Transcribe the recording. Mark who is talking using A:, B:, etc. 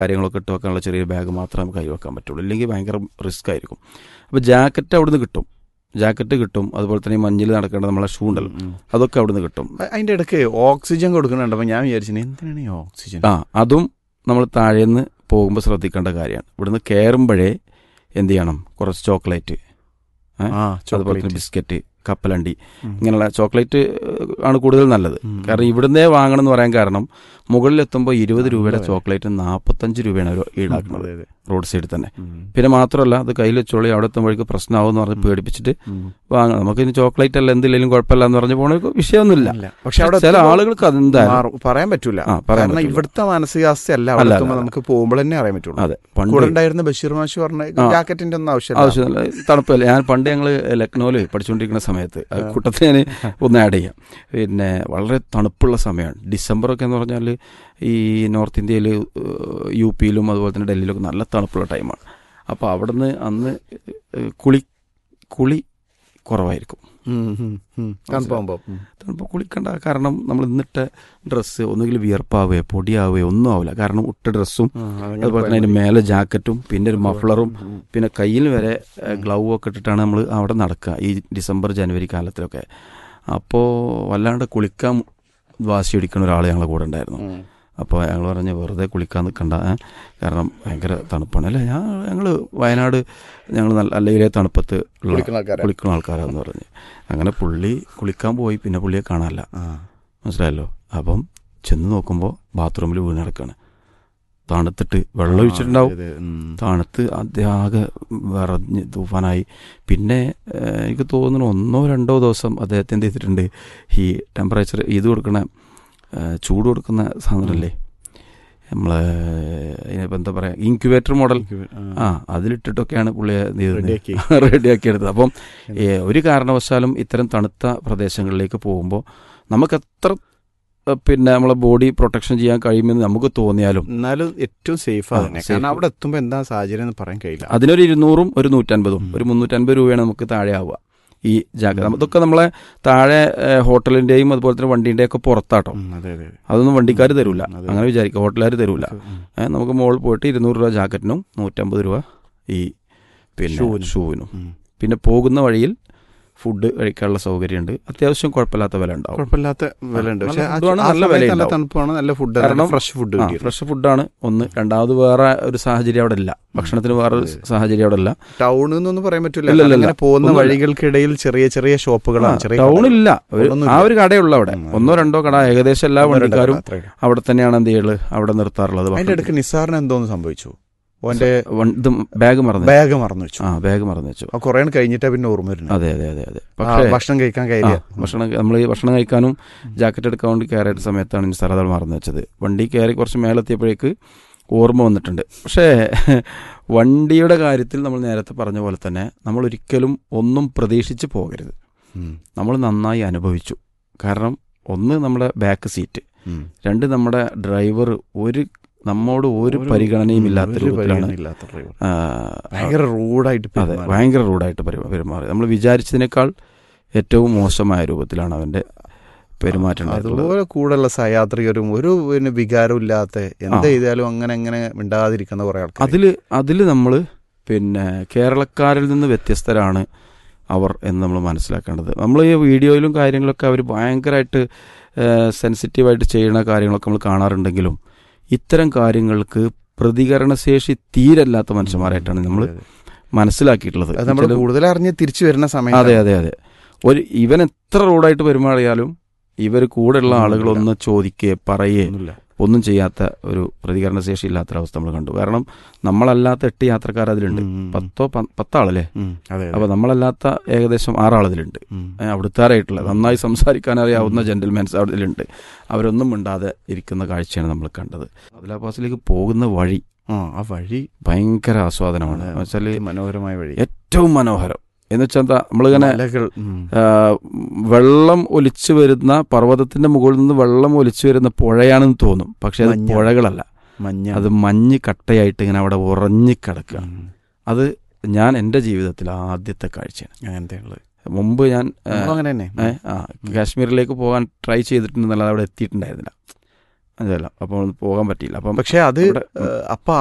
A: കാര്യങ്ങളൊക്കെ ഇട്ട് വെക്കാനുള്ള ചെറിയ ബാഗ് മാത്രമേ നമുക്ക് കൈ വെക്കാൻ പറ്റുള്ളൂ ഇല്ലെങ്കിൽ ഭയങ്കര റിസ്ക് ആയിരിക്കും അപ്പോൾ ജാക്കറ്റ് അവിടുന്ന് കിട്ടും ജാക്കറ്റ് കിട്ടും അതുപോലെ തന്നെ ഈ മഞ്ഞിൽ നടക്കേണ്ട നമ്മളെ ഷൂ ഉണ്ടല്ലോ അതൊക്കെ അവിടുന്ന് കിട്ടും
B: അ- അതിന്റെ ഇടയ്ക്ക് ഓക്സിജൻ കൊടുക്കുന്നുണ്ടപ്പോ ഞാൻ വിചാരിച്ചു എന്തിനാണ് ഈ ഓക്സിജൻ
A: ആ അതും നമ്മൾ താഴേന്ന് പോകുമ്പോൾ ശ്രദ്ധിക്കേണ്ട കാര്യമാണ് ഇവിടുന്ന് കയറുമ്പോഴേ എന്ത് ചെയ്യണം കുറച്ച് ചോക്ലേറ്റ്
B: ആ
A: അതുപോലെ തന്നെ
B: ചോക്ലേറ്റ്
A: ബിസ്ക്കറ്റ് കപ്പലണ്ടി
B: ഉം.
A: ഇങ്ങനെയുള്ള ചോക്ലേറ്റ് ഏഹ്, ആണ് കൂടുതൽ നല്ലത്
B: ഉം.
A: കാരണം ഇവിടുന്നേ വാങ്ങണം എന്ന് പറയാൻ കാരണം മുകളിലെത്തുമ്പോൾ ഇരുപത് രൂപയുടെ
B: നല്ല
A: ചോക്ലേറ്റ് നാൽപ്പത്തഞ്ച് രൂപയാണ് അവർ ഈടാക്കുന്നത്
B: അതെ, അതെ.
A: റോഡ് സൈഡിൽ തന്നെ
B: ഉം.
A: പിന്നെ മാത്രമല്ല അത് കയ്യിൽ വെച്ചോളി അവിടെ എത്തുമ്പോഴേക്ക് പ്രശ്നമാവും എന്ന് പറഞ്ഞ് പേടിപ്പിച്ചിട്ട്
B: ഉം.
A: വാങ്ങണം നമുക്ക് ഇനി ചോക്ലേറ്റ് അല്ല എന്തില്ലെങ്കിലും കുഴപ്പമില്ല എന്ന് പറഞ്ഞ് പോണ വിഷയമൊന്നുമില്ല
B: ഇല്ല. പക്ഷെ അവിടെ
A: ചില
B: എത്തുമ്പോ
A: ആളുകൾക്ക് അതെന്തായാലും
B: മാറും. പറയാൻ പറ്റൂല
A: ആ, പറയാൻ
B: കാരണം
A: പറ്റൂല.
B: ഇവിടുത്തെ മാനസികാവസ്ഥ അല്ല അവിടെ
A: അല്ല,
B: എത്തുമ്പോ
A: അല്ല.
B: നമുക്ക് പോകുമ്പോൾ തന്നെ അറിയാൻ പറ്റുള്ളൂ
A: അതെ പണ്ട്
B: കൂടെ ഉണ്ടായിരുന്ന ബഷീർ മാഷ് പറഞ്ഞ
A: ആ.
B: ജാക്കറ്റിന്റെ ഒന്നും ആവശ്യമില്ല
A: ആവശ്യമില്ല തണുപ്പല്ല ഞാൻ പണ്ട് ഞങ്ങൾ ലക്നൗവിൽ പഠിച്ചുകൊണ്ടിരിക്കുന്ന സമയത്ത് അത് കൂട്ടത്തിൽ ഞാൻ ഒന്ന് ആഡ് ചെയ്യാം പിന്നെ വളരെ തണുപ്പുള്ള സമയമാണ് ഡിസംബറൊക്കെ എന്ന് പറഞ്ഞാൽ ഈ നോർത്ത് ഇന്ത്യയിൽ യു പിയിലും അതുപോലെ തന്നെ ഡൽഹിയിലൊക്കെ നല്ല തണുപ്പുള്ള ടൈമാണ് അപ്പോൾ അവിടുന്ന് അന്ന് ഏഹ്, കുളി കുളി കുറവായിരിക്കും
B: ഉം, ഉം, ഉം. തണുപ്പാകുമ്പോ ഉം.
A: തണുപ്പ് കുളിക്കണ്ട കാരണം നമ്മൾ ഇന്നിട്ട ഡ്രസ്സ് ഒന്നുകിൽ വിയർപ്പാവുകയോ പൊടിയാവുകയോ ഒന്നും ആവില്ല കാരണം ഉട്ട ഡ്രസ്സും
B: ആ, അതങ്ങനെ
A: അതുപോലെ തന്നെ അതിന് മേലെ ജാക്കറ്റും പിന്നെ ഒരു മഫ്ലറും
B: ഉം.
A: പിന്നെ കയ്യിൽ വരെ ഗ്ലൗ ഒക്കെ ഇട്ടിട്ടാണ് നമ്മൾ അവിടെ നടക്കുക ഈ ഡിസംബർ ജനുവരി കാലത്തിലൊക്കെ അപ്പോൾ വല്ലാണ്ട് കുളിക്കാൻ വാശി പിടിക്കുന്ന ഒരാൾ ഞങ്ങളെ കൂടെ ഉണ്ടായിരുന്നു
B: ഉം.
A: അപ്പോൾ ഞങ്ങൾ പറഞ്ഞ് വെറുതെ കുളിക്കാൻ നിൽക്കണ്ട ഏ? കാരണം ഭയങ്കര തണുപ്പാണ് അല്ലേ ഞാൻ ഞങ്ങൾ വയനാട് ഞങ്ങൾ നല്ല അല്ലെങ്കിൽ തണുപ്പത്ത് ഉള്ള
B: കുളിക്കുന്ന ആൾക്കാരാ.
A: കുളിക്കുന്ന ആൾക്കാരാന്ന് പറഞ്ഞ് അങ്ങനെ പുള്ളി കുളിക്കാൻ പോയി പിന്നെ പുള്ളിയെ കാണാനില്ല
B: ആ.
A: മനസ്സിലായല്ലോ അപ്പം ചെന്ന് നോക്കുമ്പോൾ ബാത്റൂമിൽ വീണ് കിടക്കാണ് തണുത്തിട്ട് വെള്ളം ഒഴിച്ചിട്ടുണ്ടാവും
B: അതെ, അതെ. ഉം.
A: തണുത്ത് ആകെ വിറഞ്ഞ് തൂഫാനായി പിന്നെ ഏഹ്, എനിക്ക് തോന്നുന്നു ഒന്നോ രണ്ടോ ദിവസം അദ്ദേഹത്തെ എന്ത് ചെയ്തിട്ടുണ്ട് ഈ ടെമ്പറേച്ചർ ഇത് കൊടുക്കണ ഏഹ്, ചൂട് കൊടുക്കുന്ന സാധനമല്ലേ നമ്മളെ ഇതിനിപ്പോൾ എന്താ പറയുക ഇൻക്യുബേറ്റർ മോഡൽ ആ അതിലിട്ടിട്ടൊക്കെയാണ് പുള്ളിയെ
B: റെഡിയാക്കി.
A: റെഡിയാക്കി എടുത്തത് അപ്പം ഏ, ഒരു കാരണവശാലും ഇത്തരം തണുത്ത പ്രദേശങ്ങളിലേക്ക് പോകുമ്പോൾ നമുക്ക് എത്ര ഏ, പിന്നെ നമ്മളെ ബോഡി പ്രൊട്ടക്ഷൻ ചെയ്യാൻ കഴിയുമെന്ന് നമുക്ക് തോന്നിയാലും
B: എന്നാലും ഏറ്റവും സേഫ്
A: ആ,
B: തന്നെ
A: safe.
B: കാരണം അവിടെ എത്തുമ്പോ എന്താ സാഹചര്യം എന്ന് പറയാൻ കഴിയില്ല
A: അതിനൊരു ഇരുന്നൂറും ഒരു നൂറ്റൻപതും
B: ഉം.
A: ഒരു മുന്നൂറ്റൻപത് രൂപയാണ് നമുക്ക് താഴെ ആവുക ഈ ജാഗ്രത ഇതൊക്കെ നമ്മളെ താഴെ ഏ, ഹോട്ടലിന്റെയും അതുപോലെ തന്നെ വണ്ടീന്റെയും ഒക്കെ പുറത്താട്ടോ
B: ഉം, അതെ അതെ
A: അതൊന്നും വണ്ടിക്കാർ തരൂല
B: ഉം, അതെ.
A: അങ്ങനെ വിചാരിക്കുക ഹോട്ടലുകാർ തരൂല
B: ഉം.
A: ഏ, നമുക്ക് മുകളിൽ പോയിട്ട് ഇരുന്നൂറ് രൂപ ജാക്കറ്റിനും നൂറ്റമ്പത് രൂപ ഈ പിന്നെ
B: ഷൂവിനും.
A: ഷൂവിനും
B: ഉം.
A: പിന്നെ പോകുന്ന വഴിയിൽ ഫുഡ് കഴിക്കാനുള്ള സൗകര്യമുണ്ട് അത്യാവശ്യം കുഴപ്പമില്ലാത്ത വില ഉണ്ടാവും
B: കുഴപ്പമില്ലാത്ത വില ഉണ്ട്
A: നല്ല
B: പക്ഷെ ആ
A: ഫുഡാണ്,
B: ആ
A: നല്ല
B: സമയത്ത്
A: വില
B: നല്ല
A: ഉണ്ടാവും.
B: തണുപ്പാണ് നല്ല ഫുഡ്
A: കാരണം
B: ഫ്രഷ് ഫുഡ്
A: ആ,
B: കിട്ടിയത്
A: ഫ്രഷ് ഫുഡാണ് ഒന്ന് രണ്ടാമത് വേറെ ഒരു സാഹചര്യം അവിടെ ഇല്ല ഭക്ഷണത്തിന് വേറെ ഒരു
B: അതെ.
A: സാഹചര്യം അവിടെ ഇല്ല
B: ടൗൺ എന്നൊന്നും പറയാൻ പറ്റില്ല
A: ഇല്ല, ഇല്ല,
B: അങ്ങനെ പോകുന്ന
A: ഒന്നുമില്ല.
B: വഴികൾക്കിടയിൽ ചെറിയ ചെറിയ ഷോപ്പുകളാണ് ചെറിയ
A: ടൗണില്ല ഒരു-
B: ഒന്നുമില്ല.
A: ആ ഒരു കടയുള്ള അവിടെ
B: ഉം,
A: ഒന്നോ രണ്ടോ കട ഏകദേശം എല്ലാ
B: കടകൾ.
A: വണ്ടിക്കാരും
B: അത്രയേ ഉള്ളൂ.
A: അവിടെ തന്നെയാണ് എന്ത് ചെയ്യുള്ളത് അവിടെ നിർത്താറുള്ളത്
B: അതിന്റെ ഇടയ്ക്ക് നിസാറിന് എന്തോന്ന് സംഭവിച്ചു ഓന്റെ
A: വൺ- ഇത് ബാഗ് മറന്നു
B: ബാഗ് മറന്നു വെച്ചു
A: ആ ബാഗ് മറന്നു വെച്ചു
B: ആ കുറെ കഴിഞ്ഞിട്ടാ പിന്നെ ഓർമ്മ വരുന്നത്
A: അതെ അതെ അതെ അതെ
B: ആ,
A: പക്ഷേ
B: ഭക്ഷണം കഴിക്കാൻ
A: ആ,
B: കയറിയ
A: ഭക്ഷണം നമ്മൾ ഈ ഭക്ഷണം കഴിക്കാനും ജാക്കറ്റ് എടുക്കാൻ വേണ്ടി കയറിയ സമയത്താണ് നിസ്സാർ അത് മറന്നു വെച്ചത് വണ്ടി കയറി കുറച്ച് മേലെത്തിയപ്പോഴേക്ക് ഓർമ്മ വന്നിട്ടുണ്ട് പക്ഷേ വണ്ടിയുടെ കാര്യത്തിൽ നമ്മൾ നേരത്തെ പറഞ്ഞ പോലെ തന്നെ നമ്മൾ ഒരിക്കലും ഒന്നും പ്രതീക്ഷിച്ച് പോകരുത്
B: ഉം,
A: നമ്മൾ നന്നായി അനുഭവിച്ചു കാരണം ഒന്ന് നമ്മുടെ ബാക്ക് സീറ്റ്
B: ഉം.
A: രണ്ട് നമ്മുടെ ഡ്രൈവർ ഒരു നമ്മോട് ഒരു
B: ഒരു-
A: പരിഗണനയും ഇല്ലാത്ത
B: ഒരു
A: രൂപത്തിലാണ്
B: പരിഗണനയില്ലാത്ത driver.
A: ആ,
B: ഭയങ്കര റൂഡായിട്ട്
A: അതെ ഭയങ്കര റൂഡായിട്ട് പെരു- പെരുമാറി നമ്മൾ വിചാരിച്ചതിനേക്കാൾ ഏറ്റവും മോശമായ രൂപത്തിലാണ് അവന്റെ പെരുമാറ്റം ഉണ്ടായിട്ടുള്ളത്.
B: അതുപോലെ കൂടെയുള്ള സഹയാത്രികരും ഒരു പിന്നെ വികാരവും ഇല്ലാത്ത എന്ത്
A: ആ.
B: ചെയ്താലും അങ്ങനെ അങ്ങനെ മിണ്ടാതിരിക്കുന്ന കുറെ ആൾക്കാർ
A: അതില് അതില് നമ്മൾ പിന്നെ കേരളക്കാരിൽ നിന്ന് വ്യത്യസ്തരാണ് അവർ എന്ന് നമ്മൾ മനസ്സിലാക്കേണ്ടത് നമ്മൾ ഈ വീഡിയോയിലും കാര്യങ്ങളൊക്കെ അവർ ഭയങ്കരമായിട്ട് സെൻസിറ്റീവായിട്ട് ചെയ്യുന്ന കാര്യങ്ങളൊക്കെ നമ്മൾ കാണാറുണ്ടെങ്കിലും ഇത്തരം കാര്യങ്ങൾക്ക് പ്രതികരണശേഷി തീരല്ലാത്ത മനുഷ്യന്മാരായിട്ടാണ് നമ്മൾ മനസ്സിലാക്കിയിട്ടുള്ളത്
B: അത് നമ്മൾ
A: ചില-
B: കൂടുതൽ അറിഞ്ഞ് തിരിച്ചു വരുന്ന
A: അതെ
B: സമയത്ത്
A: അതെ അതെ ഒരു ഇവൻ എത്ര റോഡായിട്ട് പെരുമാറിയാലും ഇവർ കൂടെയുള്ള
B: ഒന്നും
A: ആളുകൾ ഒന്ന് ചോദിക്കുകയെ പറയേ
B: ഒന്നുമില്ല.
A: ഒന്നും ചെയ്യാത്ത ഒരു പ്രതികരണശേഷി ഇല്ലാത്തൊരവസ്ഥ നമ്മൾ കണ്ടു കാരണം നമ്മളല്ലാത്ത എട്ട് യാത്രക്കാർ അതിലുണ്ട്
B: ഉം, ഉം,
A: പത്തോ പ- പത്താളല്ലേ
B: ഉം, അതെ, അതെ.
A: അപ്പൊ നമ്മളല്ലാത്ത ഏകദേശം ആറാളതിലുണ്ട്
B: ഉം.
A: ഏ, അവിടുത്താരായിട്ടുള്ള നന്നായി സംസാരിക്കാൻ അറിയാവുന്ന ജെന്റിൽമാൻസ് അതിലുണ്ട് അവരൊന്നും മിണ്ടാതെ ഇരിക്കുന്ന കാഴ്ചയാണ് നമ്മൾ കണ്ടത് അതിലാപ്പാസിലേക്ക് പോകുന്ന വഴി
B: ആ ആ വഴി
A: ഭയങ്കര ആസ്വാദനമാണ്
B: അതെ.
A: വെച്ചാല്
B: മനോഹരമായ വഴി
A: ഏറ്റവും മനോഹരം എന്ന് വെച്ചാൽ എന്താ നമ്മളിങ്ങനെ
B: മലകൾ, ഉം.
A: ആ, വെള്ളം ഒലിച്ചു വരുന്ന പർവ്വതത്തിന്റെ മുകളിൽ നിന്ന് വെള്ളം ഒലിച്ചു വരുന്ന പുഴയാണെന്ന് തോന്നും പക്ഷെ അത്
B: മഞ്ഞ.
A: പുഴകളല്ല
B: മഞ്ഞ
A: അത് മഞ്ഞ് കട്ടയായിട്ട് ഇങ്ങനെ അവിടെ ഉറഞ്ഞിക്കിടക്കുക
B: ഉം.
A: അത് ഞാൻ എൻ്റെ ജീവിതത്തിൽ ആദ്യത്തെ കാഴ്ചയാണ്
B: അങ്ങനത്തെ ഉള്ളത്.
A: മുമ്പ് ഞാൻ ആ,
B: നമ്മളും അങ്ങനെ തന്നെ
A: ഏ, ആ, കാശ്മീരിലേക്ക് പോകാൻ ട്രൈ ചെയ്തിട്ടുണ്ടെന്നല്ലാതെ അവിടെ എത്തിയിട്ടുണ്ടായിരുന്നില്ല അതല്ല അപ്പോൾ പോകാൻ പറ്റിയില്ല അപ്പം
B: പക്ഷെ അത്
A: അവിടെ-
B: ഏഹ്, അപ്പൊ